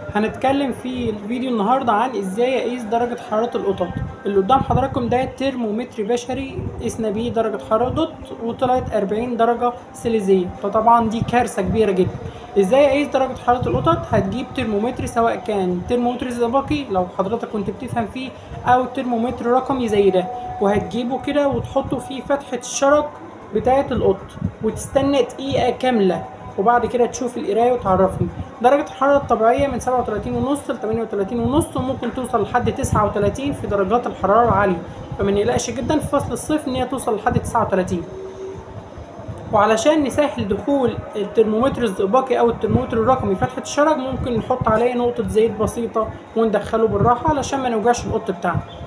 هنتكلم في الفيديو النهارده عن ازاي اقيس درجة حرارة القطط اللي قدام حضراتكم ده ترمومتر بشري قسنا بيه درجة حرارة القطط وطلعت 40 درجة سيليزية فطبعا دي كارثة كبيرة جدا ازاي اقيس درجة حرارة القطط هتجيب ترمومتر سواء كان ترمومتر زئبقي لو حضرتك كنت بتفهم فيه او ترمومتر رقمي زي ده وهتجيبه كده وتحطه في فتحة الشرج بتاعة القط وتستنى دقيقة كاملة وبعد كده تشوف القرايه وتعرفني درجه الحراره الطبيعيه من 37 ونص ل 38 ونص وممكن توصل لحد 39 في درجات الحراره العاليه فما نقلقش جدا في فصل الصيف ان هي توصل لحد 39 وعلشان نسهل دخول الترمومتر الزئبقي او الترمومتر الرقمي فتحه الشرج ممكن نحط عليه نقطه زيت بسيطه وندخله بالراحه علشان ما نوجعش القط بتاعنا